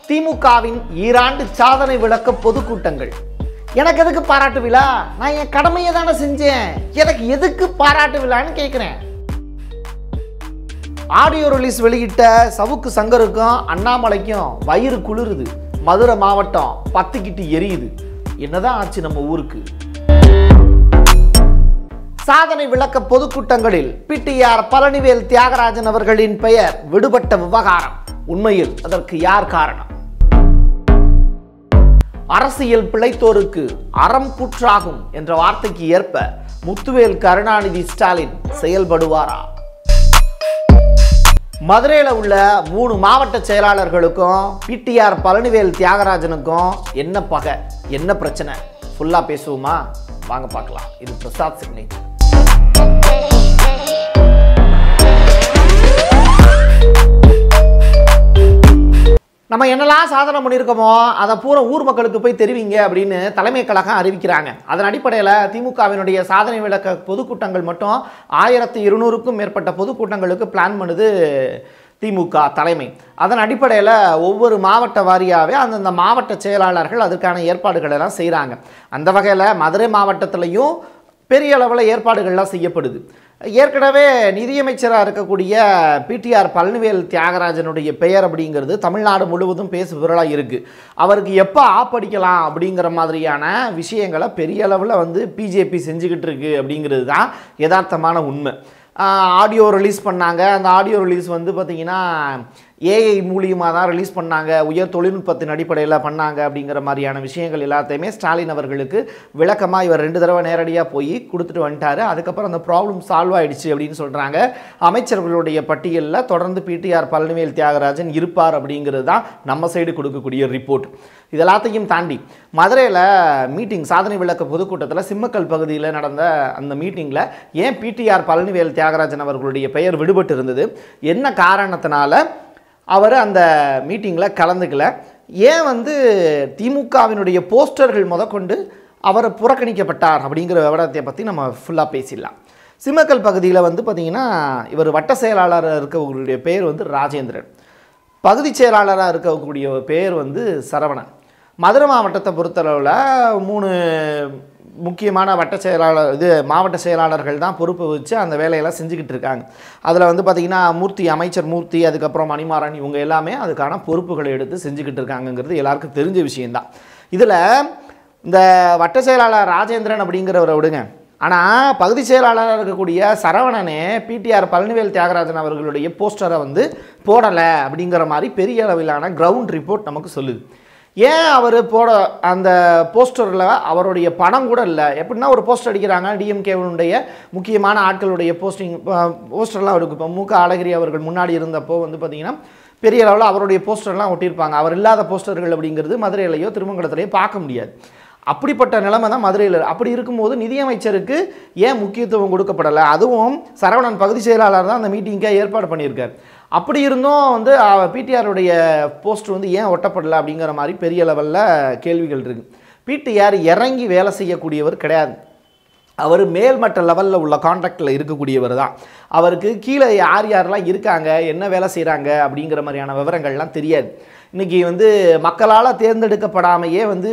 திமுகவின் ஈராண்டு சாதனை விளக்க பொதுக்கூட்டங்கள் எனக்கு எதுக்கு பாராட்டு விழா நான் என் கடமையை தானே செஞ்சேன் எனக்கு எதுக்கு பாராட்டு விழான்னு கேட்குறேன் ஆடியோ ரிலீஸ் வெளியிட்ட சவுக்கு சங்கருக்கும் அண்ணாமலைக்கும் வயிறு குளிருது மதுரை மாவட்டம் பத்துக்கிட்டு எரியுது என்னதான் ஆச்சு நம்ம ஊருக்கு சாதனை விளக்க பொதுக்கூட்டங்களில் பிடிஆர் பழனிவேல் தியாகராஜன் அவர்களின் பெயர் விடுபட்ட விவகாரம் உண்மையில் அதற்கு யார் காரணம் அரசியல் பிழைத்தோருக்கு அறம் புற்றாகும் என்ற வார்த்தைக்கு ஏற்ப முத்துவேல் கருணாநிதி ஸ்டாலின் செயல்படுவாரா மதுரையில் உள்ள மூணு மாவட்ட செயலாளர்களுக்கும் பிடிஆர் பழனிவேல் தியாகராஜனுக்கும் என்ன பகை என்ன பிரச்சனை ஃபுல்லாக பேசுவோமா வாங்க பார்க்கலாம் இது பிரசாத் சிக்னேச்சர் நம்ம என்னெல்லாம் சாதனை பண்ணியிருக்கோமோ அதை பூரா ஊர் மக்களுக்கு போய் தெரிவிங்க அப்படின்னு தலைமை கழகம் அறிவிக்கிறாங்க அதன் அடிப்படையில் திமுகவினுடைய சாதனை விளக்க பொதுக்கூட்டங்கள் மட்டும் ஆயிரத்தி இருநூறுக்கும் மேற்பட்ட பொதுக்கூட்டங்களுக்கு பிளான் பண்ணுது திமுக தலைமை அதன் அடிப்படையில் ஒவ்வொரு மாவட்ட வாரியாகவே அந்தந்த மாவட்ட செயலாளர்கள் அதுக்கான ஏற்பாடுகள் எல்லாம் செய்கிறாங்க அந்த வகையில் மதுரை மாவட்டத்திலையும் பெரிய அளவில் ஏற்பாடுகள்லாம் செய்யப்படுது ஏற்கனவே நிதியமைச்சராக இருக்கக்கூடிய பிடிஆர் பழனிவேல் தியாகராஜனுடைய பெயர் அப்படிங்கிறது தமிழ்நாடு முழுவதும் பேசு பொருளாக இருக்குது அவருக்கு எப்போ ஆப்படிக்கலாம் அப்படிங்கிற மாதிரியான விஷயங்களை பெரிய அளவில் வந்து பிஜேபி செஞ்சுக்கிட்டு இருக்கு அப்படிங்கிறது தான் யதார்த்தமான உண்மை ஆடியோ ரிலீஸ் பண்ணாங்க அந்த ஆடியோ ரிலீஸ் வந்து பார்த்திங்கன்னா ஏஐ மூலியமாக தான் ரிலீஸ் பண்ணாங்க உயர் தொழில்நுட்பத்தின் அடிப்படையில் பண்ணாங்க அப்படிங்கிற மாதிரியான விஷயங்கள் எல்லாத்தையுமே ஸ்டாலின் அவர்களுக்கு விளக்கமாக இவர் ரெண்டு தடவை நேரடியாக போய் கொடுத்துட்டு வந்துட்டார் அதுக்கப்புறம் அந்த ப்ராப்ளம் சால்வ் ஆயிடுச்சு அப்படின்னு சொல்கிறாங்க அமைச்சர்களுடைய பட்டியலில் தொடர்ந்து பிடிஆர் பழனிவேல் தியாகராஜன் இருப்பார் அப்படிங்கிறது தான் நம்ம சைடு கொடுக்கக்கூடிய ரிப்போர்ட் இது எல்லாத்தையும் தாண்டி மதுரையில் மீட்டிங் சாதனை விளக்க பொதுக்கூட்டத்தில் சிம்மக்கல் பகுதியில் நடந்த அந்த மீட்டிங்கில் ஏன் பிடிஆர் பழனிவேல் தியாகராஜன் அவர்களுடைய பெயர் விடுபட்டு இருந்தது என்ன காரணத்தினால அவர் அந்த மீட்டிங்கில் கலந்துக்கல ஏன் வந்து திமுகவினுடைய போஸ்டர்கள் முதற்கொண்டு அவர் புறக்கணிக்கப்பட்டார் அப்படிங்கிற விவரத்தை பற்றி நம்ம ஃபுல்லாக பேசிடலாம் சிம்மக்கல் பகுதியில் வந்து பார்த்திங்கன்னா இவர் வட்ட செயலாளர் இருக்கக்கூடிய பேர் வந்து ராஜேந்திரன் பகுதி செயலாளராக இருக்கக்கூடிய பேர் வந்து சரவணன் மதுரை மாவட்டத்தை பொறுத்தளவில் மூணு முக்கியமான வட்ட செயலாளர் இது மாவட்ட செயலாளர்கள் தான் பொறுப்பு வச்சு அந்த வேலையெல்லாம் செஞ்சுக்கிட்டு இருக்காங்க அதில் வந்து பார்த்திங்கன்னா மூர்த்தி அமைச்சர் மூர்த்தி அதுக்கப்புறம் மணிமாறன் இவங்க எல்லாமே அதுக்கான பொறுப்புகளை எடுத்து செஞ்சுக்கிட்டு இருக்காங்கங்கிறது எல்லாருக்கும் தெரிஞ்ச விஷயந்தான் இதில் இந்த வட்ட செயலாளர் ராஜேந்திரன் அப்படிங்கிறவரை விடுங்க ஆனால் பகுதி செயலாளராக இருக்கக்கூடிய சரவணனே பிடிஆர் பழனிவேல் தியாகராஜன் அவர்களுடைய போஸ்டரை வந்து போடலை அப்படிங்கிற மாதிரி பெரிய அளவிலான கிரவுண்ட் ரிப்போர்ட் நமக்கு சொல்லுது ஏன் அவர் போட அந்த போஸ்டரில் அவருடைய பணம் கூட இல்லை எப்படின்னா ஒரு போஸ்டர் அடிக்கிறாங்க டிஎம்கேவுடைய முக்கியமான ஆட்களுடைய போஸ்டிங் போஸ்டர்லாம் இருக்குது இப்போ மூக்க அழகிரி அவர்கள் முன்னாடி இருந்தப்போ வந்து பார்த்திங்கன்னா பெரிய அளவில் அவருடைய போஸ்டர்லாம் ஒட்டியிருப்பாங்க அவர் இல்லாத போஸ்டர்கள் அப்படிங்கிறது மதுரையிலையோ திருமங்கலத்திலையோ பார்க்க முடியாது அப்படிப்பட்ட நிலைமை தான் மதுரையில் அப்படி இருக்கும்போது நிதியமைச்சருக்கு ஏன் முக்கியத்துவம் கொடுக்கப்படலை அதுவும் சரவணன் பகுதி செயலாளர் தான் அந்த மீட்டிங்காக ஏற்பாடு பண்ணியிருக்கார் அப்படி இருந்தும் வந்து பிடிஆருடைய போஸ்ட் வந்து ஏன் ஒட்டப்படலை அப்படிங்கிற மாதிரி பெரிய லெவலில் கேள்விகள் இருக்குது பிடிஆர் இறங்கி வேலை செய்யக்கூடியவர் கிடையாது அவர் மேல்மட்ட லெவலில் உள்ள கான்ட்ராக்டில் இருக்கக்கூடியவர் தான் அவருக்கு கீழே யார் யாரெல்லாம் இருக்காங்க என்ன வேலை செய்கிறாங்க அப்படிங்கிற மாதிரியான விவரங்கள்லாம் தெரியாது இன்றைக்கி வந்து மக்களால் தேர்ந்தெடுக்கப்படாமையே வந்து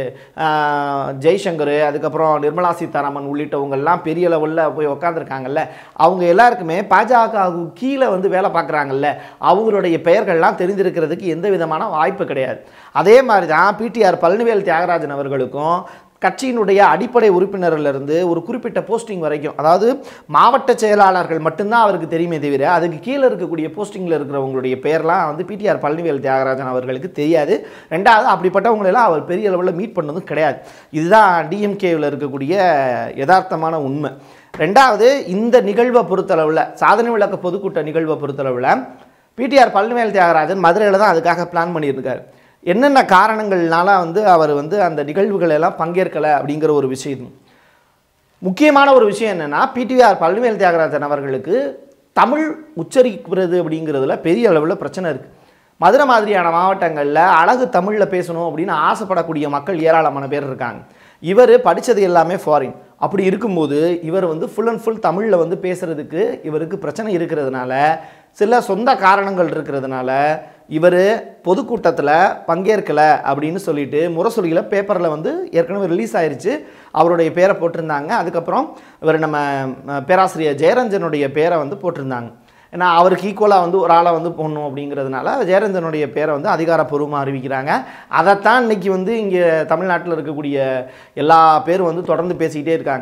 ஜெய்சங்கர் அதுக்கப்புறம் நிர்மலா சீதாராமன் உள்ளிட்டவங்கெல்லாம் பெரிய லெவலில் போய் உக்காந்துருக்காங்கல்ல அவங்க எல்லாருக்குமே பாஜக கீழே வந்து வேலை பார்க்குறாங்கல்ல அவங்களுடைய பெயர்கள்லாம் தெரிஞ்சிருக்கிறதுக்கு எந்த விதமான வாய்ப்பு கிடையாது அதே மாதிரி தான் பிடிஆர் பழனிவேல் தியாகராஜன் அவர்களுக்கும் கட்சியினுடைய அடிப்படை உறுப்பினர்லேருந்து ஒரு குறிப்பிட்ட போஸ்டிங் வரைக்கும் அதாவது மாவட்ட செயலாளர்கள் மட்டும்தான் அவருக்கு தெரியுமே தவிர அதுக்கு கீழே இருக்கக்கூடிய போஸ்டிங்கில் இருக்கிறவங்களுடைய பேர்லாம் வந்து பிடிஆர் பழனிவேல் தியாகராஜன் அவர்களுக்கு தெரியாது ரெண்டாவது அப்படிப்பட்டவங்களெல்லாம் அவர் பெரிய அளவில் மீட் பண்ணதும் கிடையாது இதுதான் டிஎம்கேவில் இருக்கக்கூடிய யதார்த்தமான உண்மை ரெண்டாவது இந்த நிகழ்வை பொறுத்தளவில் சாதனை விளக்க பொதுக்கூட்ட நிகழ்வை பொறுத்தளவில் பிடிஆர் பழனிவேல் தியாகராஜன் மதுரையில் தான் அதுக்காக பிளான் பண்ணியிருக்காரு என்னென்ன காரணங்கள்னால வந்து அவர் வந்து அந்த நிகழ்வுகள் எல்லாம் பங்கேற்கலை அப்படிங்கிற ஒரு விஷயம் முக்கியமான ஒரு விஷயம் என்னென்னா பிடிஆர் பழனிவேல் தியாகராஜன் அவர்களுக்கு தமிழ் உச்சரிக்கிறது அப்படிங்கிறதுல பெரிய அளவில் பிரச்சனை இருக்குது மதுரை மாதிரியான மாவட்டங்களில் அழகு தமிழில் பேசணும் அப்படின்னு ஆசைப்படக்கூடிய மக்கள் ஏராளமான பேர் இருக்காங்க இவர் படித்தது எல்லாமே ஃபாரின் அப்படி இருக்கும்போது இவர் வந்து ஃபுல் அண்ட் ஃபுல் தமிழில் வந்து பேசுகிறதுக்கு இவருக்கு பிரச்சனை இருக்கிறதுனால சில சொந்த காரணங்கள் இருக்கிறதுனால இவர் பொதுக்கூட்டத்தில் பங்கேற்கலை அப்படின்னு சொல்லிட்டு முரசொலியில் பேப்பரில் வந்து ஏற்கனவே ரிலீஸ் ஆயிருச்சு அவருடைய பேரை போட்டிருந்தாங்க அதுக்கப்புறம் இவர் நம்ம அஹ், பேராசிரியர் ஜெயரஞ்சனுடைய பேரை வந்து போட்டிருந்தாங்க ஏன்னா அவருக்கு ஈக்குவலாக வந்து ஒரு ஆளை வந்து போடணும் அப்படிங்கிறதுனால ஜெயரஞ்சனுடைய பேரை வந்து அதிகாரப்பூர்வமாக அறிவிக்கிறாங்க அதைத்தான் இன்னைக்கு வந்து இங்கே தமிழ்நாட்டில் இருக்கக்கூடிய எல்லா பேரும் வந்து தொடர்ந்து பேசிக்கிட்டே இருக்காங்க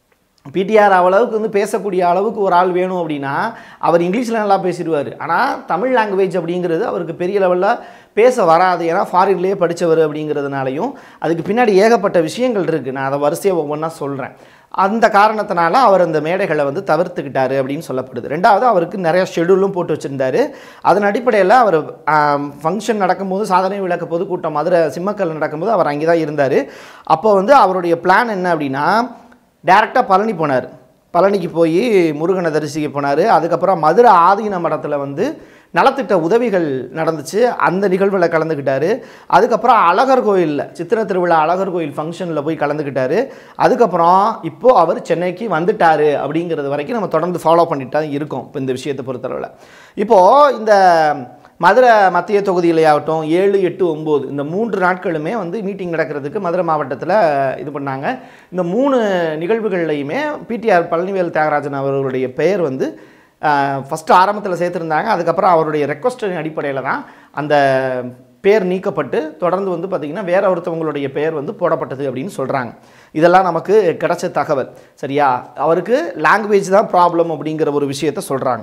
பிடிஆர் அளவுக்கு வந்து பேசக்கூடிய அளவுக்கு ஒரு ஆள் வேணும் அப்படின்னா அவர் இங்கிலீஷில் நல்லா பேசிடுவார் ஆனால் தமிழ் லாங்குவேஜ் அப்படிங்கிறது அவருக்கு பெரிய லெவலில் பேச வராது ஏன்னா ஃபாரின்லேயே படித்தவர் அப்படிங்கிறதுனாலையும் அதுக்கு பின்னாடி ஏகப்பட்ட விஷயங்கள் இருக்குது நான் அதை வரிசையாக ஒவ்வொன்றா சொல்கிறேன் அந்த காரணத்தினால அவர் அந்த மேடைகளை வந்து தவிர்த்துக்கிட்டாரு அப்படின்னு சொல்லப்படுது ரெண்டாவது அவருக்கு நிறைய ஷெடியூலும் போட்டு வச்சுருந்தாரு அதன் அடிப்படையில் அவர் ஃபங்க்ஷன் நடக்கும்போது சாதனை விளக்க பொதுக்கூட்டம் மதுரை சிம்மக்கல் நடக்கும்போது அவர் அங்கே தான் இருந்தார் அப்போ வந்து அவருடைய பிளான் என்ன அப்படின்னா டேரெக்டாக பழனி போனார் பழனிக்கு போய் முருகனை தரிசிக்க போனார் அதுக்கப்புறம் மதுரை ஆதீன மடத்தில் வந்து நலத்திட்ட உதவிகள் நடந்துச்சு அந்த நிகழ்வில் கலந்துக்கிட்டாரு அதுக்கப்புறம் அழகர் கோயிலில் சித்திர திருவிழா அழகர் கோயில் ஃபங்க்ஷனில் போய் கலந்துக்கிட்டாரு அதுக்கப்புறம் இப்போது அவர் சென்னைக்கு வந்துட்டார் அப்படிங்கிறது வரைக்கும் நம்ம தொடர்ந்து ஃபாலோ பண்ணிட்டு தான் இருக்கோம் இப்போ இந்த விஷயத்தை பொறுத்தளவில் இப்போது இந்த மதுரை மத்திய தொகுதியிலேயாகட்டும் ஏழு எட்டு ஒம்பது இந்த மூன்று நாட்களுமே வந்து மீட்டிங் நடக்கிறதுக்கு மதுரை மாவட்டத்தில் இது பண்ணாங்க இந்த மூணு நிகழ்வுகள்லையுமே பிடிஆர் பழனிவேல் தியாகராஜன் அவர்களுடைய பெயர் வந்து ஃபஸ்ட்டு ஆரம்பத்தில் சேர்த்துருந்தாங்க அதுக்கப்புறம் அவருடைய ரெக்வஸ்டின் அடிப்படையில் தான் அந்த பேர் நீக்கப்பட்டு தொடர்ந்து வந்து பார்த்திங்கன்னா வேற ஒருத்தவங்களுடைய பெயர் வந்து போடப்பட்டது அப்படின்னு சொல்கிறாங்க இதெல்லாம் நமக்கு கிடைச்ச தகவல் சரியா அவருக்கு லாங்குவேஜ் தான் ப்ராப்ளம் அப்படிங்கிற ஒரு விஷயத்த சொல்கிறாங்க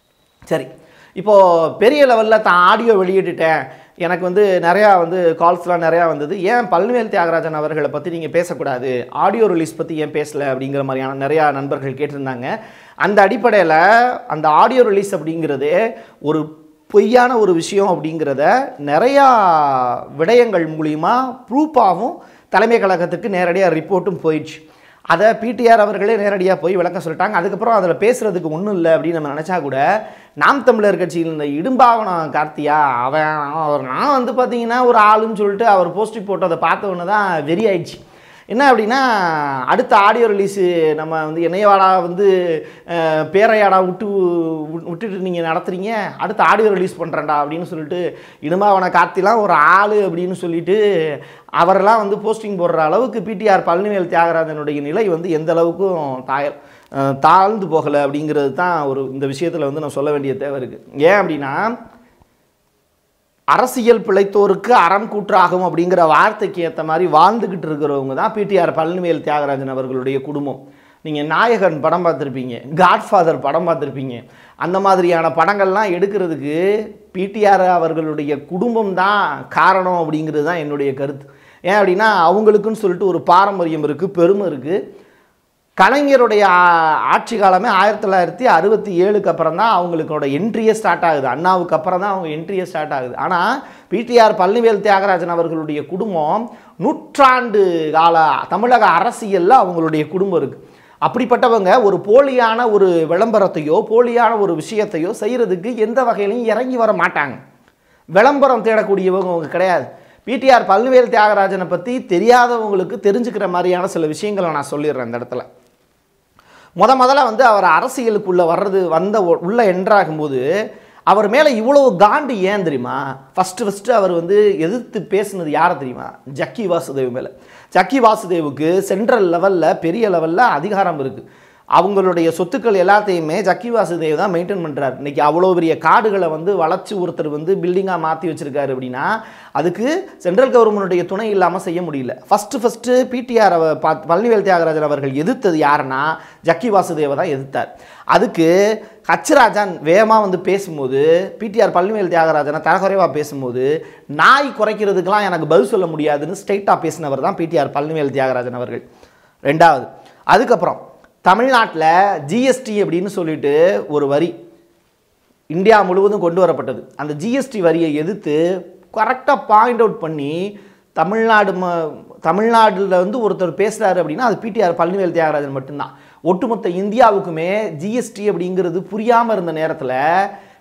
சரி இப்போது பெரிய லெவலில் தான் ஆடியோ வெளியிட்டுட்டேன் எனக்கு வந்து நிறையா வந்து கால்ஸ்லாம் நிறையா வந்தது ஏன் பழனிவேல் தியாகராஜன் அவர்களை பற்றி நீங்கள் பேசக்கூடாது ஆடியோ ரிலீஸ் பற்றி ஏன் பேசலை அப்படிங்கிற மாதிரியான நிறையா நண்பர்கள் கேட்டிருந்தாங்க அந்த அடிப்படையில் அந்த ஆடியோ ரிலீஸ் அப்படிங்கிறது ஒரு பொய்யான ஒரு விஷயம் அப்படிங்கிறத நிறையா விடயங்கள் மூலிமா ப்ரூஃபாகவும் தலைமை கழகத்துக்கு நேரடியாக ரிப்போர்ட்டும் போயிடுச்சு அதை பிடிஆர் அவர்களே நேரடியாக போய் விளக்கம் சொல்லிட்டாங்க அதுக்கப்புறம் அதில் பேசுகிறதுக்கு ஒன்றும் இல்லை அப்படின்னு நம்ம நினச்சா கூட நாம் தமிழர் கட்சியில் இந்த இடும்பாவனம் கார்த்தியா அவன் அவர் நான் வந்து பார்த்தீங்கன்னா ஒரு ஆளுன்னு சொல்லிட்டு அவர் போஸ்ட் போட்டதை பார்த்த உடனே தான் வெறி ஆயிடுச்சு என்ன அப்படின்னா அடுத்த ஆடியோ ரிலீஸு நம்ம வந்து என்னையவாடா வந்து அஹ், பேரையாடா விட்டு வி- விட்டுட்டு நீங்கள் நடத்துறீங்க அடுத்த ஆடியோ ரிலீஸ் பண்ணுறேன்டா அப்படின்னு சொல்லிட்டு இடுமாவன கார்த்திலாம் ஒரு ஆள் அப்படின்னு சொல்லிட்டு அவரெல்லாம் வந்து போஸ்டிங் போடுற அளவுக்கு பிடிஆர் பழனிவேல் தியாகராஜனுடைய நிலை வந்து எந்த அளவுக்கும் தாய அஹ், தாழ்ந்து போகலை அப்படிங்கிறது தான் ஒரு இந்த விஷயத்தில் வந்து நான் சொல்ல வேண்டிய தேவை இருக்குது ஏன் அப்படின்னா அரசியல் பிழைத்தோருக்கு அறம் கூற்றாகும் அப்படிங்கிற வார்த்தைக்கு ஏற்ற மாதிரி வாழ்ந்துக்கிட்டு இருக்கிறவங்க தான் பிடிஆர் பழனிவேல் தியாகராஜன் அவர்களுடைய குடும்பம் நீங்கள் நாயகன் படம் பார்த்துருப்பீங்க காட்ஃபாதர் படம் பார்த்துருப்பீங்க அந்த மாதிரியான படங்கள்லாம் எடுக்கிறதுக்கு பிடிஆர் அவர்களுடைய குடும்பம் தான் காரணம் அப்படிங்கிறது தான் என்னுடைய கருத்து ஏன் அப்படின்னா அவங்களுக்குன்னு சொல்லிட்டு ஒரு பாரம்பரியம் இருக்குது பெருமை இருக்குது கலைஞருடைய ஆ- ஆட்சி காலமே ஆயிரத்தி தொள்ளாயிரத்தி அறுபத்தி ஏழுக்கு அப்புறம் தான் அவங்களுக்கோட என்ட்ரியே ஸ்டார்ட் ஆகுது அண்ணாவுக்கு அப்புறம் தான் அவங்க என்ட்ரியே ஸ்டார்ட் ஆகுது ஆனால் பிடிஆர் பழனிவேல் தியாகராஜன் அவர்களுடைய குடும்பம் நூற்றாண்டு கால தமிழக அரசியலில் அவங்களுடைய குடும்பம் இருக்குது அப்படிப்பட்டவங்க ஒரு போலியான ஒரு விளம்பரத்தையோ போலியான ஒரு விஷயத்தையோ செய்கிறதுக்கு எந்த வகையிலையும் இறங்கி வர மாட்டாங்க விளம்பரம் தேடக்கூடியவங்க அவங்க கிடையாது பிடிஆர் பழனிவேல் தியாகராஜனை பற்றி தெரியாதவங்களுக்கு தெரிஞ்சுக்கிற மாதிரியான சில விஷயங்களை நான் சொல்லிடுறேன் இந்த இடத்துல முத முதல்ல வந்து அவர் அரசியலுக்குள்ளே வர்றது வந்த உ- உள்ள என்ட்ராகும்போது அவர் மேலே இவ்வளவு காண்டு ஏன் தெரியுமா ஃபஸ்ட்டு ஃபஸ்ட்டு அவர் வந்து எதிர்த்து பேசுனது யாரை தெரியுமா ஜக்கி வாசுதேவ் மேலே ஜக்கி வாசுதேவுக்கு சென்ட்ரல் லெவலில் பெரிய லெவலில் அதிகாரம் இருக்குது அவங்களுடைய சொத்துக்கள் எல்லாத்தையுமே ஜக்கி வாசுதேவ் தான் மெயின்டைன் பண்ணுறாரு இன்னைக்கு அவ்வளோ பெரிய காடுகளை வந்து வளர்ச்சி ஒருத்தர் வந்து பில்டிங்காக மாற்றி வச்சிருக்காரு அப்படின்னா அதுக்கு சென்ட்ரல் கவர்மெண்ட்டுடைய துணை இல்லாமல் செய்ய முடியல first first PTR Palanivel Thiagarajan அவர்கள் எதிர்த்தது யாருன்னா ஜக்கி வாசுதேவை தான் எதிர்த்தார் அதுக்கு ஹச்ராஜன் வேகமாக வந்து பேசும்போது பிடிஆர் பழனிவேல் தியாகராஜனை தரக்குறைவாக பேசும்போது நாய் குறைக்கிறதுக்கெல்லாம் எனக்கு பதில் சொல்ல முடியாதுன்னு ஸ்ட்ரைட்டாக பேசினவர் தான் பிடிஆர் பழனிவேல் தியாகராஜன் அவர்கள் ரெண்டாவது அதுக்கப்புறம் தமிழ்நாட்டில் ஜிஎஸ்டி அப்படின்னு சொல்லிட்டு ஒரு வரி இந்தியா முழுவதும் கொண்டு வரப்பட்டது அந்த ஜிஎஸ்டி வரியை எதிர்த்து கரெக்டாக பாயிண்ட் அவுட் பண்ணி தமிழ்நாடு ம தமிழ்நாட்டில் வந்து ஒருத்தர் பேசுகிறாரு அப்படின்னா அது பிடிஆர் பழனிவேல் தியாகராஜன் மட்டும்தான் ஒட்டுமொத்த இந்தியாவுக்குமே ஜிஎஸ்டி அப்படிங்கிறது புரியாமல் இருந்த நேரத்தில்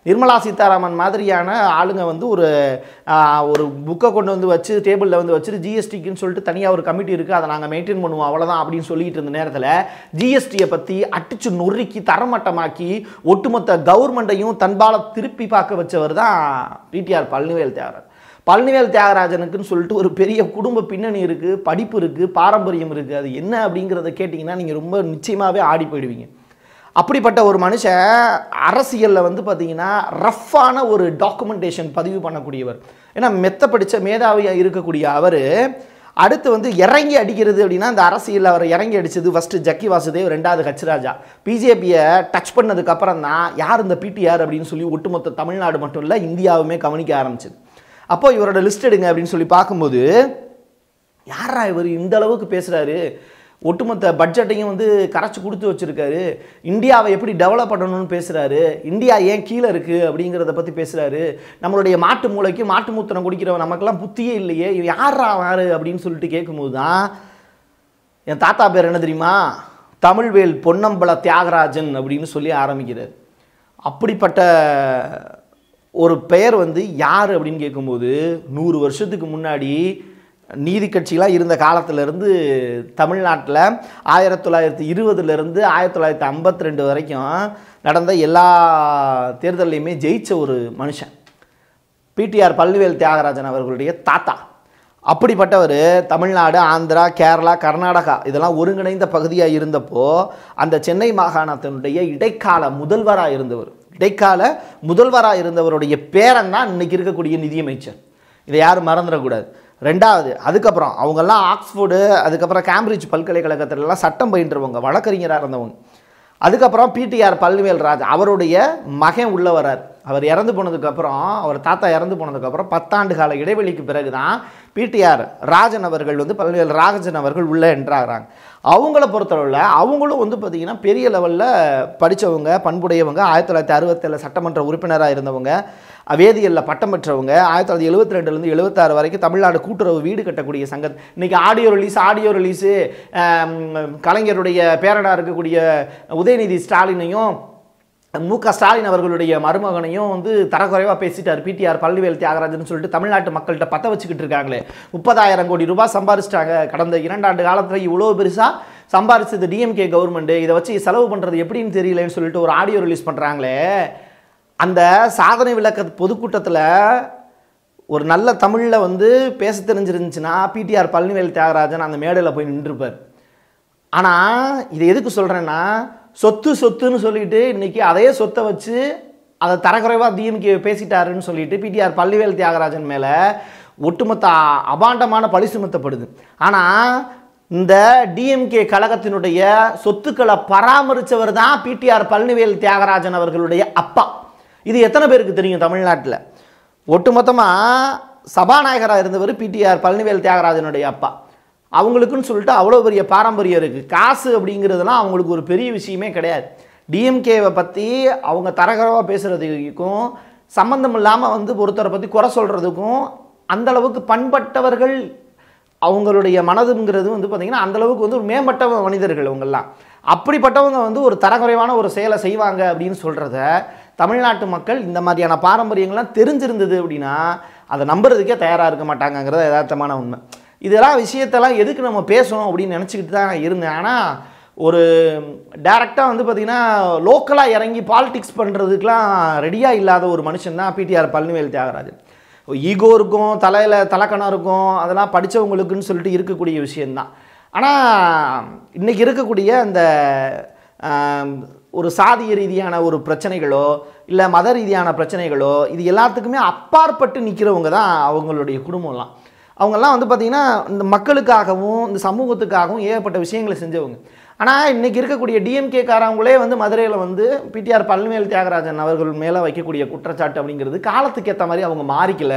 நிர்மலா சீதாராமன் மாதிரியான ஆளுங்க வந்து ஒரு ஆஹ், ஒரு புக்கை கொண்டு வந்து வச்சு டேபிளில் வந்து வச்சுட்டு ஜிஎஸ்டிக்குன்னு சொல்லிட்டு தனியாக ஒரு கமிட்டி இருக்குது அதை நாங்கள் மெயின்டைன் பண்ணுவோம் அவ்வளோதான் அப்படின்னு சொல்லிட்டு இருந்த நேரத்தில் ஜிஎஸ்டியை பற்றி அடிச்சு நொறுக்கி தரமட்டமாக்கி ஒட்டுமொத்த கவர்மெண்ட்டையும் தன்பால திருப்பி பார்க்க வச்சவர் தான் பிடிஆர் பழனிவேல் தியாகராஜ் பழனிவேல் தியாகராஜனுக்குன்னு சொல்லிட்டு ஒரு பெரிய குடும்ப பின்னணி இருக்குது படிப்பு இருக்குது பாரம்பரியம் இருக்குது அது என்ன அப்படிங்கிறத கேட்டிங்கன்னா நீங்கள் ரொம்ப நிச்சயமாகவே ஆடி போயிடுவீங்க அப்படிப்பட்ட ஒரு மனுஷன் அரசியலில் வந்து பார்த்தீங்கன்னா ரஃப்பான ஒரு டாக்குமெண்டேஷன் பதிவு பண்ணக்கூடியவர் ஏன்னா மெத்த படித்த மேதாவியாக இருக்கக்கூடிய அவர் அடுத்து வந்து இறங்கி அடிக்கிறது அப்படின்னா இந்த அரசியலில் அவர் இறங்கி அடிச்சது ஃபஸ்ட்டு ஜக்கி வாசுதேவ் ரெண்டாவது ஹச்ராஜா பிஜேபியை டச் பண்ணதுக்கு அப்புறம் தான் யார் இந்த பிடிஆர் அப்படின்னு சொல்லி ஒட்டுமொத்த தமிழ்நாடு மட்டும் இல்லை இந்தியாவுமே கவனிக்க ஆரம்பிச்சது அப்போ இவரோட லிஸ்ட் எடுங்க அப்படின்னு சொல்லி பார்க்கும்போது யாரா இவர் இந்த அளவுக்கு பேசுகிறாரு ஒட்டுமொத்த பட்ஜெட்டையும் வந்து கரைச்சி கொடுத்து வச்சிருக்காரு இந்தியாவை எப்படி டெவலப் பண்ணணும்னு பேசுகிறாரு இந்தியா ஏன் கீழே இருக்குது அப்படிங்கிறத பற்றி பேசுகிறாரு நம்மளுடைய மாட்டு மூளைக்கு மாட்டு மூத்திரம் குடிக்கிறவன் நமக்கெல்லாம் புத்தியே இல்லையே இவன் யாரா யாரு அப்படின்னு சொல்லிட்டு கேட்கும்போது தான் என் தாத்தா பேர் என்ன தெரியுமா தமிழ்வேல் பொன்னம்பல தியாகராஜன் அப்படின்னு சொல்லி ஆரம்பிக்கிறார் அப்படிப்பட்ட ஒரு பெயர் வந்து யார் அப்படின்னு கேட்கும்போது நூறு வருஷத்துக்கு முன்னாடி நீதி கட்சிகளாக இருந்த காலத்திலேருந்து தமிழ்நாட்டில் ஆயிரத்தி தொள்ளாயிரத்தி இருபதுலேருந்து ஆயிரத்தி தொள்ளாயிரத்தி ஐம்பத்தி ரெண்டு வரைக்கும் நடந்த எல்லா தேர்தல்லையுமே ஜெயிச்ச ஒரு மனுஷன் பிடிஆர் பழனிவேல் தியாகராஜன் அவர்களுடைய தாத்தா அப்படிப்பட்டவர் தமிழ்நாடு ஆந்திரா கேரளா கர்நாடகா இதெல்லாம் ஒருங்கிணைந்த பகுதியாக இருந்தப்போ அந்த சென்னை மாகாணத்தினுடைய இடைக்கால முதல்வராக இருந்தவர் இடைக்கால முதல்வராக இருந்தவருடைய பேரன் தான் இன்னைக்கு இருக்கக்கூடிய நிதியமைச்சர் இதை யாரும் மறந்துடக்கூடாது ரெண்டாவது அதுக்கப்புறம் அவங்கெல்லாம் ஆக்ஸ்ஃபோர்டு அதுக்கப்புறம் கேம்பிரிட்ஜ் பல்கலைக்கழகத்திலலாம் சட்டம் பயின்றவங்க வழக்கறிஞராக இருந்தவங்க அதுக்கப்புறம் பிடிஆர் பழனிவேல் ராஜ் அவருடைய மகன் உள்ள வரார் அவர் இறந்து போனதுக்கப்புறம் அவர் தாத்தா இறந்து போனதுக்கப்புறம் பத்தாண்டு கால இடைவெளிக்கு பிறகு தான் பிடிஆர் ராஜன் அவர்கள் வந்து பழனிவேல் ராஜன் அவர்கள் உள்ளே என்றாகிறாங்க அவங்கள பொறுத்தளவில் அவங்களும் வந்து பார்த்திங்கன்னா பெரிய லெவலில் படித்தவங்க பண்புடையவங்க ஆயிரத்தி தொள்ளாயிரத்தி அறுபத்தேழு சட்டமன்ற உறுப்பினராக இருந்தவங்க வேதியியலில் பட்டம் பெற்றவங்க ஆயிரத்தி தொள்ளாயிரத்தி எழுபத்தி ரெண்டுலேருந்து எழுபத்தாறு வரைக்கும் தமிழ்நாடு கூட்டுறவு வீடு கட்டக்கூடிய சங்கம் இன்னைக்கு ஆடியோ ரிலீஸ் ஆடியோ ரிலீஸு கலைஞருடைய பேரனாக இருக்கக்கூடிய உதயநிதி ஸ்டாலினையும் மு க ஸ்டாலின் அவர்களுடைய மருமகனையும் வந்து தரக்குறைவாக பேசிட்டார் பிடிஆர் பழனிவேல் தியாகராஜன் சொல்லிட்டு தமிழ்நாட்டு மக்கள்கிட்ட பத்த வச்சுக்கிட்டு இருக்காங்களே முப்பதாயிரம் கோடி ரூபாய் சம்பாரிச்சிட்டாங்க கடந்த இரண்டாண்டு காலத்தில் இவ்வளோ பெருசாக சம்பாரிச்சது டிஎம்கே கவர்மெண்ட்டு இதை வச்சு செலவு பண்ணுறது எப்படின்னு தெரியலன்னு சொல்லிட்டு ஒரு ஆடியோ ரிலீஸ் பண்ணுறாங்களே அந்த சாதனை விளக்க பொதுக்கூட்டத்தில் ஒரு நல்ல தமிழில் வந்து பேச தெரிஞ்சிருந்துச்சுன்னா பிடிஆர் பழனிவேல் தியாகராஜன் அந்த மேடையில் போய் நின்றுப்பார் ஆனால் இது எதுக்கு சொல்கிறேன்னா சொத்து சொத்துன்னு சொல்லிட்டு இன்னைக்கு அதே சொத்தை வச்சு அதை தரக்குறைவாக டிஎம்கே பேசிட்டாருன்னு சொல்லிட்டு பிடிஆர் பள்ளிவேல் தியாகராஜன் மேலே ஒட்டுமொத்த அபாண்டமான பழி சுமத்தப்படுது ஆனால் இந்த டிஎம்கே கழகத்தினுடைய சொத்துக்களை பராமரித்தவர் தான் பிடிஆர் பழனிவேல் தியாகராஜன் அவர்களுடைய அப்பா இது எத்தனை பேருக்கு தெரியும் தமிழ்நாட்டில் ஒட்டுமொத்தமாக சபாநாயகராக இருந்தவர் பிடிஆர் பழனிவேல் தியாகராஜனுடைய அப்பா அவங்களுக்குன்னு சொல்லிட்டு அவ்வளோ பெரிய பாரம்பரியம் இருக்குது காசு அப்படிங்கிறதுலாம் அவங்களுக்கு ஒரு பெரிய விஷயமே கிடையாது டிஎம்கேவை பற்றி அவங்க தரகரவாக பேசுகிறதுக்கும் சம்மந்தம் இல்லாமல் வந்து ஒருத்தரை பற்றி குறை சொல்கிறதுக்கும் அந்த அளவுக்கு பண்பட்டவர்கள் அவங்களுடைய மனதுங்கிறது வந்து பார்த்திங்கன்னா அந்த அளவுக்கு வந்து ஒரு மேம்பட்ட மனிதர்கள் அவங்கெல்லாம் அப்படிப்பட்டவங்க வந்து ஒரு தரக்குறைவான ஒரு செயலை செய்வாங்க அப்படின்னு சொல்கிறத தமிழ்நாட்டு மக்கள் இந்த மாதிரியான பாரம்பரியங்கள்லாம் தெரிஞ்சிருந்தது அப்படின்னா அதை நம்புறதுக்கே தயாராக இருக்க மாட்டாங்கங்கிறது யதார்த்தமான உண்மை இதெல்லாம் விஷயத்தெல்லாம் எதுக்கு நம்ம பேசணும் அப்படின்னு நினச்சிக்கிட்டு தான் நான் இருந்தேன் ஆனால் ஒரு டேரெக்டாக வந்து பார்த்திங்கன்னா லோக்கலாக இறங்கி பாலிடிக்ஸ் பண்ணுறதுக்கெலாம் ரெடியாக இல்லாத ஒரு மனுஷன் தான் பிடிஆர் பழனிவேல் தியாகராஜன் ஈகோ இருக்கும் தலையில் தலக்கணம் இருக்கும் அதெல்லாம் படித்தவங்களுக்குன்னு சொல்லிட்டு இருக்கக்கூடிய விஷயந்தான் ஆனால் இன்றைக்கி இருக்கக்கூடிய அந்த ஆம், ஒரு சாதிய ரீதியான ஒரு பிரச்சனைகளோ இல்லை மத ரீதியான பிரச்சனைகளோ இது எல்லாத்துக்குமே அப்பாற்பட்டு நிற்கிறவங்க தான் அவங்களுடைய குடும்பம்லாம் அவங்கெல்லாம் வந்து பார்த்திங்கன்னா இந்த மக்களுக்காகவும் இந்த சமூகத்துக்காகவும் ஏகப்பட்ட விஷயங்களை செஞ்சவங்க ஆனால் இன்றைக்கி இருக்கக்கூடிய டிஎம்கே காரவங்களே வந்து மதுரையில் வந்து பிடிஆர் பழனிவேல் தியாகராஜன் அவர்கள் மேலே வைக்கக்கூடிய குற்றச்சாட்டு அப்படிங்கிறது காலத்துக்கு ஏற்ற மாதிரி அவங்க மாறிக்கல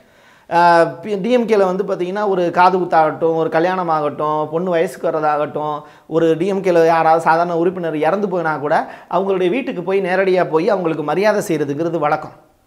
டிஎம்கேல வந்து பார்த்திங்கன்னா ஒரு காது குத்தாகட்டும் ஒரு கல்யாணம் ஆகட்டும் பொண்ணு வயசுக்கு வர்றதாகட்டும் ஒரு டிஎம்கேல யாராவது சாதாரண உறுப்பினர் இறந்து போயினா கூட அவங்களுடைய வீட்டுக்கு போய் நேரடியாக போய் அவங்களுக்கு மரியாதை செய்கிறதுங்கிறது வழக்கம்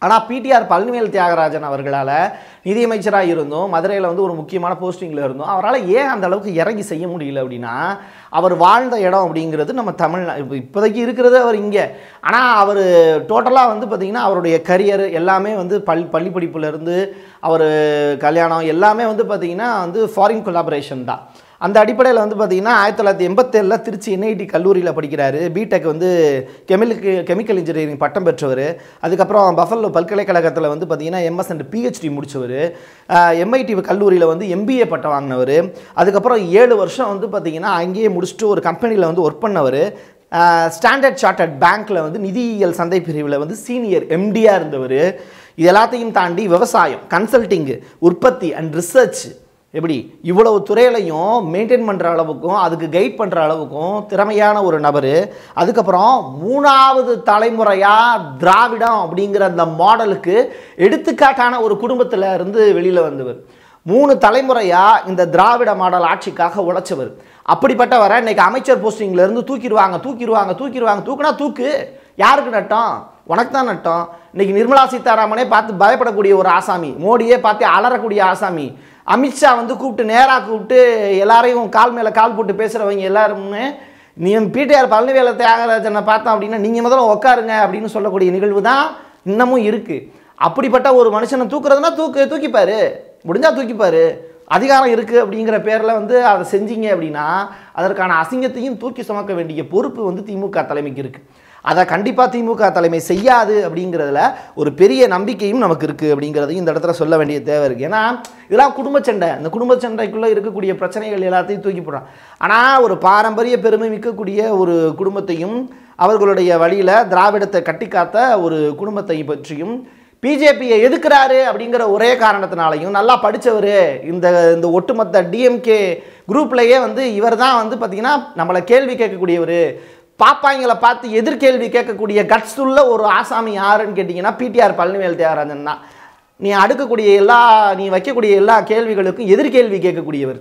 ஆனால் பிடிஆர் பழனிவேல் தியாகராஜன் அவர்களால் நிதியமைச்சராக இருந்தும் மதுரையில் வந்து ஒரு முக்கியமான போஸ்டிங்கில் இருந்தும் அவரால் ஏன் அந்த அளவுக்கு இறங்கி செய்ய முடியல அப்படின்னா அவர் வாழ்ந்த இடம் அப்படிங்கிறது நம்ம தமிழ் இப்போ இப்போதைக்கு இருக்கிறது அவர் இங்கே ஆனால் அவர் டோட்டலாக வந்து பார்த்திங்கன்னா அவருடைய கரியர் எல்லாமே வந்து பள் பள்ளி படிப்புலேருந்து அவர் கல்யாணம் எல்லாமே வந்து பார்த்திங்கன்னா வந்து ஃபாரின் கொலாபரேஷன் தான் அந்த அடிப்படையில் வந்து பார்த்தீங்கன்னா ஆயிரத்தி தொள்ளாயிரத்தி எண்பத்தேழில் திருச்சி என்ஐடி கல்லூரியில் படிக்கிறாரு பிடெக் வந்து கெமிலுக்கு கெமிக்கல் இன்ஜினியரிங் பட்டம் பெற்றவர் அதுக்கப்புறம் பஃபல்லோ பல்கலைக்கழகத்தில் வந்து பார்த்தீங்கன்னா எம்எஸ் அண்ட் பிஹெச்டி முடித்தவர் எம்ஐடி கல்லூரியில் வந்து எம்பிஏ பட்டம் வாங்கினவர் அதுக்கப்புறம் ஏழு வருஷம் வந்து பார்த்தீங்கன்னா அங்கேயே முடிச்சுட்டு ஒரு கம்பெனியில் வந்து ஒர்க் பண்ணவர் ஸ்டாண்டர்ட் சார்ட்டர்ட் பேங்க்கில் வந்து நிதியியல் சந்தை பிரிவில் வந்து சீனியர் எம்டியாக இருந்தவர் இது எல்லாத்தையும் தாண்டி விவசாயம் கன்சல்டிங்கு உற்பத்தி அண்ட் ரிசர்ச் எப்படி இவ்வளவு துறையிலையும் மெயின்டைன் பண்ணுற அளவுக்கும் அதுக்கு கைட் பண்ணுற அளவுக்கும் திறமையான ஒரு நபர் அதுக்கப்புறம் மூணாவது தலைமுறையாக திராவிடம் அப்படிங்கிற அந்த மாடலுக்கு எடுத்துக்காட்டான ஒரு குடும்பத்தில் இருந்து வெளியில் வந்தவர் மூணு தலைமுறையாக இந்த திராவிட மாடல் ஆட்சிக்காக உழைச்சவர் அப்படிப்பட்டவரை இன்னைக்கு அமைச்சர் போஸ்டிங்ல இருந்து தூக்கிடுவாங்க தூக்கிடுவாங்க தூக்கிடுவாங்க தூக்குனா தூக்கு யாருக்கு நட்டம் உனக்கு தான் நட்டம் இன்னைக்கு நிர்மலா சீதாராமனே பார்த்து பயப்படக்கூடிய ஒரு ஆசாமி மோடியே பார்த்து அலறக்கூடிய ஆசாமி அமித்ஷா வந்து கூப்பிட்டு நேராக கூப்பிட்டு எல்லாரையும் கால் மேலே கால் போட்டு பேசுகிறவங்க எல்லாருமே நீ பிடிஆர் பழனிவேல தியாகராஜனை பார்த்தோம் அப்படின்னா நீங்கள் முதல்ல உட்காருங்க அப்படின்னு சொல்லக்கூடிய நிகழ்வு தான் இன்னமும் இருக்குது அப்படிப்பட்ட ஒரு மனுஷனை தூக்குறதுனா தூக்கு தூக்கிப்பாரு முடிஞ்சா தூக்கிப்பாரு அதிகாரம் இருக்குது அப்படிங்கிற பேரில் வந்து அதை செஞ்சீங்க அப்படின்னா அதற்கான அசிங்கத்தையும் தூக்கி சுமக்க வேண்டிய பொறுப்பு வந்து திமுக தலைமைக்கு இருக்குது அதை கண்டிப்பாக திமுக தலைமை செய்யாது அப்படிங்கிறதுல ஒரு பெரிய நம்பிக்கையும் நமக்கு இருக்குது அப்படிங்கிறதையும் இந்த இடத்துல சொல்ல வேண்டிய தேவை இருக்குது ஏன்னா இதெல்லாம் குடும்ப சண்டை இந்த குடும்ப சண்டைக்குள்ளே இருக்கக்கூடிய பிரச்சனைகள் எல்லாத்தையும் தூக்கி போடுறான் ஆனால் ஒரு பாரம்பரிய பெருமை மிக்கக்கூடிய ஒரு குடும்பத்தையும் அவர்களுடைய வழியில் திராவிடத்தை கட்டிக்காத்த ஒரு குடும்பத்தை பற்றியும் பிஜேபியை எதுக்குறாரு அப்படிங்கிற ஒரே காரணத்தினாலையும் நல்லா படித்தவர் இந்த இந்த ஒட்டுமொத்த டிஎம்கே குரூப்லேயே வந்து இவர் தான் வந்து பார்த்திங்கன்னா நம்மளை கேள்வி கேட்கக்கூடியவர் பாப்பாங்களை பார்த்து எதிர்கேள்வி கேட்கக்கூடிய கட்ஸ் உள்ள ஒரு ஆசாமி யாருன்னு கேட்டிங்கன்னா பிடிஆர் பழனிவேல் தியாகராஜன் தான் நீ அடுக்கக்கூடிய எல்லா நீ வைக்கக்கூடிய எல்லா கேள்விகளுக்கும் எதிர்கேள்வி கேட்கக்கூடியவர்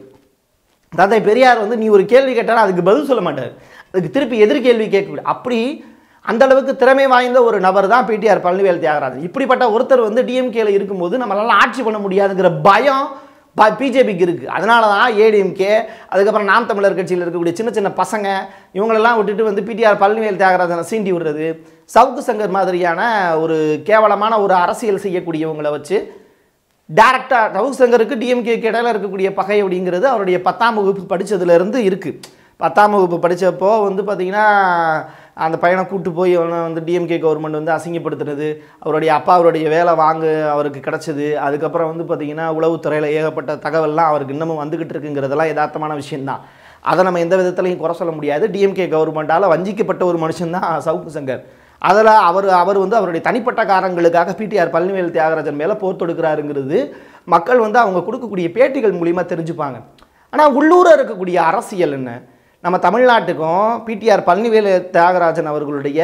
தந்தை பெரியார் வந்து நீ ஒரு கேள்வி கேட்டாலும் அதுக்கு பதில் சொல்ல மாட்டார் அதுக்கு திருப்பி எதிர்கேள்வி கேட்க அப்படி அந்த அளவுக்கு திறமை வாய்ந்த ஒரு நபர் தான் பிடிஆர் பழனிவேல் தியாகராஜன் இப்படிப்பட்ட ஒருத்தர் வந்து டிஎம்கேல இருக்கும்போது நம்மளால ஆட்சி பண்ண முடியாதுங்கிற பயம் பிஜேபிக்கு இருக்குது அதனால தான் ஏடிஎம்கே அதுக்கப்புறம் நாம் தமிழர் கட்சியில் இருக்கக்கூடிய சின்ன சின்ன பசங்க இவங்களெல்லாம் விட்டுட்டு வந்து பிடிஆர் பழனிவேல் தியாகராஜனை சீண்டி விடுறது சவுக்கு சங்கர் மாதிரியான ஒரு கேவலமான ஒரு அரசியல் செய்யக்கூடியவங்களை வச்சு டேரக்டாக ரவுக் சங்கருக்கு டிஎம்கே இடையில இருக்கக்கூடிய பகை அப்படிங்கிறது அவருடைய பத்தாம் வகுப்பு படித்ததுலேருந்து இருக்குது பத்தாம் வகுப்பு படித்தப்போ வந்து பார்த்திங்கன்னா அந்த பையனை கூட்டு போய் அவனை வந்து டிஎம்கே கவர்மெண்ட் வந்து அசிங்கப்படுத்துனது அவருடைய அப்பா அவருடைய வேலை வாங்க அவருக்கு கிடச்சிது அதுக்கப்புறம் வந்து பார்த்திங்கன்னா உளவுத்துறையில் ஏகப்பட்ட தகவல்லாம் அவருக்கு இன்னமும் வந்துக்கிட்டு இருக்குங்கிறதெல்லாம் யதார்த்தமான விஷயம்தான் அதை நம்ம எந்த விதத்துலையும் குறை சொல்ல முடியாது டிஎம்கே கவர்மெண்ட்டால் வஞ்சிக்கப்பட்ட ஒரு மனுஷன்தான் சவுக்கு சங்கர் அதில் அவர் அவர் வந்து அவருடைய தனிப்பட்ட காரணங்களுக்காக பிடிஆர் பழனிவேல் தியாகராஜன் மேலே போர் தொடுக்கிறாருங்கிறது மக்கள் வந்து அவங்க கொடுக்கக்கூடிய பேட்டிகள் மூலிமா தெரிஞ்சுப்பாங்க ஆனால் உள்ளூர இருக்கக்கூடிய அரசியல் என்ன நம்ம தமிழ்நாட்டுக்கும் பிடிஆர் பழனிவேல் தியாகராஜன் அவர்களுடைய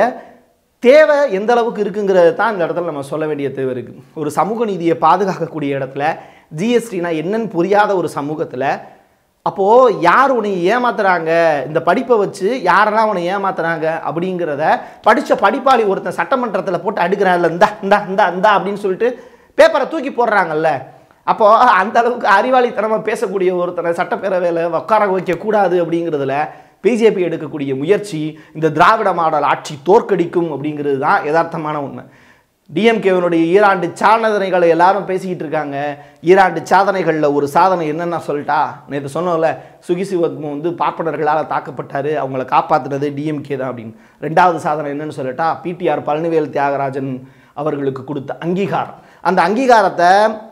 தேவை எந்த அளவுக்கு இருக்குங்கிறது தான் இந்த இடத்துல நம்ம சொல்ல வேண்டிய தேவை இருக்குது ஒரு சமூக நீதியை பாதுகாக்கக்கூடிய இடத்துல ஜிஎஸ்டினா என்னன்னு புரியாத ஒரு சமூகத்தில் அப்போது யார் உன்னை ஏமாத்துறாங்க இந்த படிப்பை வச்சு யாரெல்லாம் உன்னை ஏமாத்துறாங்க அப்படிங்கிறத படித்த படிப்பாளி ஒருத்தன் சட்டமன்றத்தில் போட்டு அடுக்கிறான்ல இந்தா இந்தா இந்தா இந்தா அப்படின்னு சொல்லிட்டு பேப்பரை தூக்கி போடுறாங்கல்ல அப்போது அந்த அளவுக்கு அறிவாளித்தனமாக பேசக்கூடிய ஒருத்தனை சட்டப்பேரவையில் உட்கார வைக்கக்கூடாது அப்படிங்கிறதுல பிஜேபி எடுக்கக்கூடிய முயற்சி இந்த திராவிட மாடல் ஆட்சி தோற்கடிக்கும் அப்படிங்கிறது தான் யதார்த்தமான உண்மை டிஎம்கேவனுடைய ஈராண்டு சாதனைகளை எல்லாரும் பேசிக்கிட்டு இருக்காங்க ஈராண்டு சாதனைகளில் ஒரு சாதனை என்னென்ன சொல்லிட்டா நேற்று சொன்னோம்ல சுகிசிவத்மு வந்து பார்ப்பனர்களால் தாக்கப்பட்டார் அவங்கள காப்பாற்றுனது டிஎம்கே தான் அப்படின்னு ரெண்டாவது சாதனை என்னன்னு சொல்லட்டா பிடிஆர் பழனிவேல் தியாகராஜன் அவர்களுக்கு கொடுத்த அங்கீகாரம் அந்த அங்கீகாரத்தை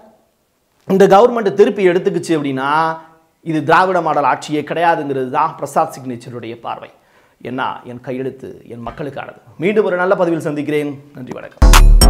இந்த கவர்மெண்ட் திருப்பி எடுத்துக்கிச்சு அப்படின்னா இது திராவிட மாடல் ஆட்சியே கிடையாதுங்கிறது தான் பிரசாத் சிக்னேச்சருடைய பார்வை என்ன என் கையெழுத்து என் மக்களுக்கானது மீண்டும் ஒரு நல்ல பதிவில் சந்திக்கிறேன் நன்றி வணக்கம்